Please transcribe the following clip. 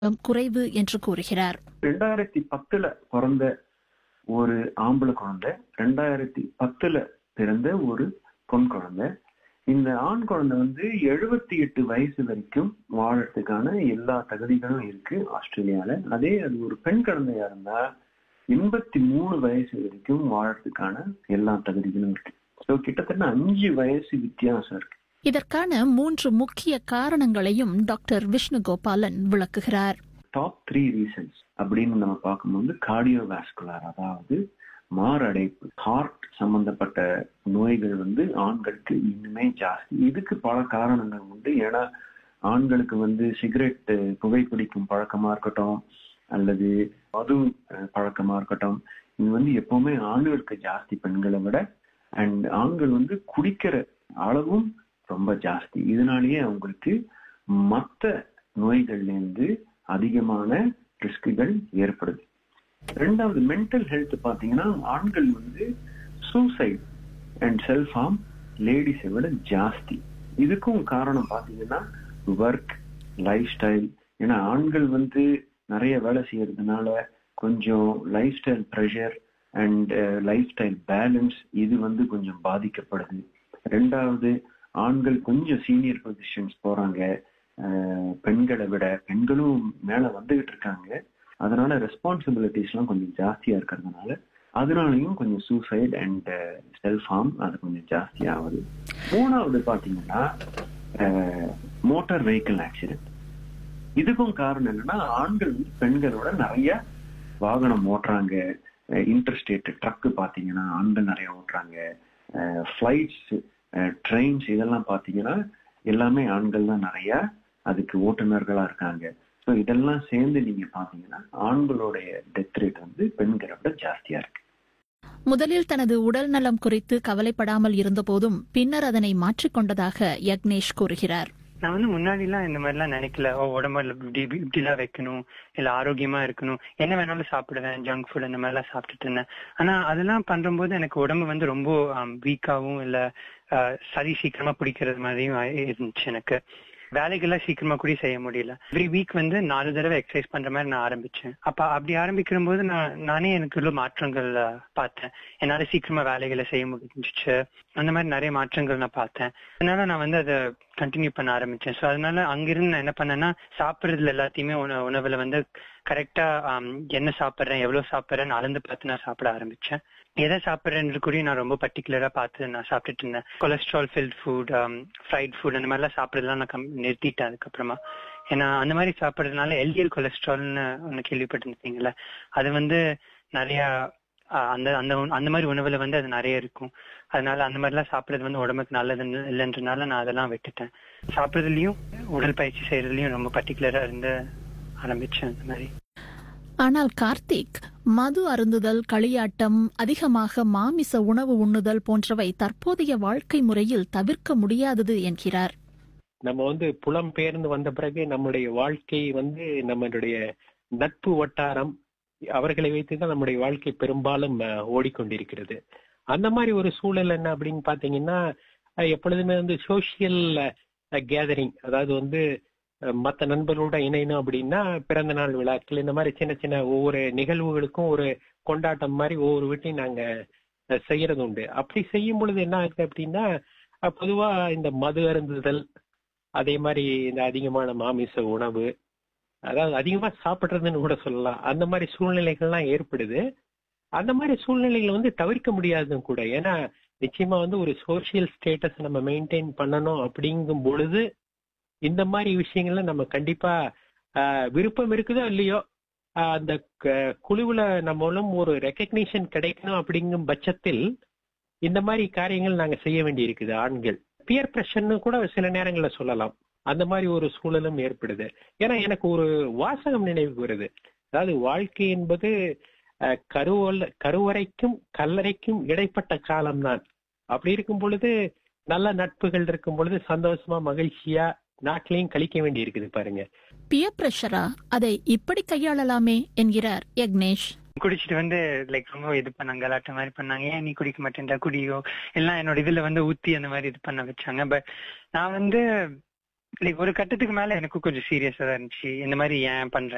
குறைவு என்று கூறுகிறார் ரெண்டாயிரத்தி பத்துல பிறந்த ஒரு ஆம்பளை குழந்தை ரெண்டாயிரத்தி பத்துல பிறந்த ஒரு பொன் குழந்தை இந்த ஆண் குழந்தை வந்து எழுபத்தி எட்டு வயசு வரைக்கும் வாழறதுக்கான எல்லா தகுதிகளும் இருக்கு ஆஸ்திரேலியால அதே அது ஒரு பெண் குழந்தையா இருந்தா எண்பத்தி மூணு வயசு வரைக்கும் வாழறதுக்கான எல்லா தகுதிகளும் இருக்கு ஸோ கிட்டத்தட்ட அஞ்சு வயசு வித்தியாசம் இருக்கு இதற்கான மூன்று முக்கிய காரணங்களையும் டாக்டர் விஷ்ணு கோபாலன் விளக்குகிறார் டாப் த்ரீ ரீசன்ஸ் அப்படின்னு நம்ம பார்க்கும்போது கார்டியோவாஸ்குலர் அதாவது மாரடைப்பு ஹார்ட் சம்பந்தப்பட்ட நோய்கள் வந்து ஆண்களுக்கு இன்னுமே ஜாஸ்தி இதுக்கு பல காரணங்கள் உண்டு ஏன்னா ஆண்களுக்கு வந்து சிகரெட் புகைப்பிடிக்கும் பழக்கமா இருக்கட்டும் அல்லது மது அஹ், பழக்கமா இருக்கட்டும் இது வந்து எப்பவுமே ஆண்களுக்கு ஜாஸ்தி பெண்களை விட அண்ட் ஆண்கள் வந்து குடிக்கிற அளவும் ரொம்ப ஜாஸ்தி இதனாலேயே அவங்களுக்கு மற்ற நோய்கள்ல இருந்து அதிகமான ரிஸ்குகள் ஏற்படுது ரெண்டாவது மென்டல் ஹெல்த் பாத்தீங்கன்னா ஆண்கள் வந்து சூசைட் அண்ட் செல்ஃப் ஹார்ம் லேடிஸை விட ஜாஸ்தி இதுக்கும் காரணம் பாத்தீங்கன்னா ஒர்க் லைஃப் ஸ்டைல் ஏன்னா ஆண்கள் வந்து நிறைய வேலை செய்யறதுனால கொஞ்சம் lifestyle pressure and lifestyle balance இது வந்து கொஞ்சம் பாதிக்கப்படுது ரெண்டாவது ஆண்கள் கொஞ்சம் சீனியர் பொசிஷன்ஸ் போறாங்க அஹ், பெண்களை விட பெண்களும் மேல வந்துகிட்டு இருக்காங்க அதனால ரெஸ்பான்சிபிலிட்டிஸ் எல்லாம் கொஞ்சம் ஜாஸ்தியா இருக்கிறதுனால அதனாலயும் கொஞ்சம் சூசைட் அண்ட் செல்ஃப் ஹார்ம் அது கொஞ்சம் ஜாஸ்தி ஆகுது மூணாவது பாத்தீங்கன்னா மோட்டார் வெஹிக்கிள் ஆக்சிடென்ட் இதுக்கும் காரணம் என்னன்னா ஆண்கள் வந்து பெண்களோட நிறைய வாகனம் ஓட்டுறாங்க இன்டர்ஸ்டேட் ட்ரக்கு பாத்தீங்கன்னா ஆண்கள் நிறைய ஓட்டுறாங்க ஃபிளைட்ஸ் ட்ரெயின்ஸ் இதெல்லாம் பாத்தீங்கன்னா எல்லாமே ஆண்கள் தான் நிறைய அதுக்கு ஓட்டுநர்களா இருக்காங்க ஸோ இதெல்லாம் சேர்ந்து நீங்க பாத்தீங்கன்னா ஆண்களுடைய டெத் ரேட் வந்து பெண்களை விட ஜாஸ்தியா இருக்கு முதலில் தனது உடல் நலம் குறித்து கவலைப்படாமல் இருந்தபோதும் பின்னர் அதனை மாற்றிக்கொண்டதாக யக்னேஷ் கூறுகிறார் நான் வந்து முன்னாடி எல்லாம் இந்த மாதிரி எல்லாம் நினைக்கல ஓ உடம்புல இப்படி இப்படி எல்லாம் வைக்கணும் இல்ல ஆரோக்கியமா இருக்கணும் என்ன வேணாலும் சாப்பிடுவேன் ஜங்க் ஃபுட் அந்த மாதிரி எல்லாம் சாப்பிட்டுட்டு இருந்தேன் ஆனா அதெல்லாம் பண்றபோது எனக்கு உடம்பு வந்து ரொம்ப வீக்காவும் இல்ல ஆஹ், சரி சீக்கிரமா பிடிக்கிறது மாதிரியும் ஆயி- இருந்துச்சு எனக்கு வேலைகள்லாம் சீக்கிரமா கூட செய்ய முடியல எவ்ரி வீக் வந்து நாலு தடவை எக்ஸசைஸ் பண்ற மாதிரி நான் ஆரம்பிச்சேன் அப்ப அப்படி ஆரம்பிக்கிற போது நான் நானே எனக்கு உள்ள மாற்றங்கள் ஆஹ், பார்த்தேன் என்னால சீக்கிரமா வேலைகளை செய்ய முடிஞ்சிச்சு அந்த மாதிரி நிறைய மாற்றங்கள் நான் பார்த்தேன் அதனால நான் வந்து அதை கண்டினியூ பண்ண ஆரம்பிச்சேன் ஸோ அதனால அங்கிருந்து நான் என்ன பண்ணேன்னா சாப்பிடுறதுல எல்லாத்தையுமே உண- உணவுல வந்து கரெக்டா என்ன சாப்பிடுறேன் எவ்வளவு சாப்பிடுறேன்னு அளந்து பார்த்து நான் சாப்பிட ஆரம்பிச்சேன் எதை சாப்பிடுறேன்னு கூட நான் ரொம்ப பர்டிகுலரா பார்த்து நான் சாப்பிட்டுட்டு இருந்தேன் cholesterol filled food fried food அந்த மாதிரிலாம் சாப்பிடுறதுலாம் நான் கம்- நிறுத்திட்டேன் அதுக்கப்புறமா ஏன்னா அந்த மாதிரி சாப்பிடுறதுனால எல்டிஎல் கொலஸ்ட்ரால்னு ஒன்று கேள்விப்பட்டிருந்தீங்கல்ல அது வந்து நிறைய ஆஹ், அந்த அந்த உண- அந்த மாதிரி உணவுல வந்து அது நிறைய இருக்கும் அதனால அந்த மாதிரிலாம் சாப்பிடுறது வந்து உடம்புக்கு நல்லது இல்லைன்றனால நான் அதெல்லாம் விட்டுட்டேன் சாப்பிடுறதுலயும் உடற்பயிற்சி செய்யறதுலயும் ரொம்ப பர்டிகுலரா இருந்து ஆரம்பிச்சேன் அந்த மாதிரி ஆனால் கார்த்திக் மது அருந்துதல் களியாட்டம் அதிகமாக மாமிச உணவு உண்ணுதல் போன்றவை தற்போதைய வாழ்க்கை முறையில் தவிர்க்க முடியாதது என்கிறார் நம்ம வந்து புலம் பெயர்ந்து வந்த பிறகு நம்முடைய வாழ்க்கை வந்து நம்மளுடைய நட்பு வட்டாரம் அவர்களை வைத்துதான் நம்முடைய வாழ்க்கை பெரும்பாலும் அஹ், ஓடிக்கொண்டிருக்கிறது அந்த மாதிரி ஒரு சூழல் என்ன அப்படின்னு பாத்தீங்கன்னா அஹ், எப்பொழுதுமே வந்து சோசியல் கேதரிங் அதாவது வந்து அஹ், மத்த நண்பர்களோட இணையணும் அப்படின்னா பிறந்த நாள் விழாக்கள் இந்த மாதிரி சின்ன சின்ன ஒவ்வொரு நிகழ்வுகளுக்கும் ஒரு கொண்டாட்டம் மாதிரி ஒவ்வொரு வீட்டையும் நாங்க அஹ், செய்யறது உண்டு அப்படி செய்யும் பொழுது என்ன ஆகுது அப்படின்னா அஹ், பொதுவா இந்த மது அருந்துதல் அதே மாதிரி இந்த அதிகமான மாமிச உணவு அதாவது அதிகமா சாப்பிடுறதுன்னு கூட சொல்லலாம் அந்த மாதிரி சூழ்நிலைகள்லாம் ஏற்படுது அந்த மாதிரி சூழ்நிலைகளை வந்து தவிர்க்க முடியாதும் கூட ஏன்னா நிச்சயமா வந்து ஒரு சோசியல் ஸ்டேட்டஸ் நம்ம மெயின்டைன் பண்ணணும் அப்படிங்கும் பொழுது இந்த மாதிரி விஷயங்கள்ல நம்ம கண்டிப்பா ஆஹ், விருப்பம் இருக்குதோ இல்லையோ ஆஹ், அந்த க- குழுவுல நம்மளும் ஒரு ரெக்கக்னிஷன் கிடைக்கணும் அப்படிங்கும் பட்சத்தில் இந்த மாதிரி காரியங்கள் நாங்க செய்ய வேண்டி இருக்குது ஆண்கள் பியர் பிரஷர்னு கூட சில நேரங்கள்ல சொல்லலாம் அந்த மாதிரி ஒரு சூழலும் ஏற்படுது ஏன்னா எனக்கு ஒரு வாசகம் நினைவுக்கு வருது அதாவது வாழ்க்கை என்பது அஹ், கருவல்ல கருவறைக்கும் கல்லறைக்கும் இடைப்பட்ட காலம்தான் அப்படி இருக்கும் பொழுது நல்ல நட்புகள் இருக்கும் பொழுது சந்தோஷமா மகிழ்ச்சியா நாட்டிலையும் கழிக்க வேண்டி இருக்குது பாருங்க பியர் பிரஷரா அதை இப்படி கையாளலாமே என்கிறார் யக்னேஷ் குடிச்சிட்டு வந்து லைக் ரொம்ப இது பண்ணாங்க கலாட்ட மாதிரி பண்ணாங்க ஏன் நீ குடிக்க மாட்டேன்டா குடியோ எல்லாம் என்னோட இதுல வந்து ஊத்தி அந்த மாதிரி இது பண்ண வச்சாங்க பட் நான் வந்து லைக் ஒரு கட்டத்துக்கு மேல எனக்கு கொஞ்சம் சீரியஸா தான் இருந்துச்சு இந்த மாதிரி ஏன் பண்றேன்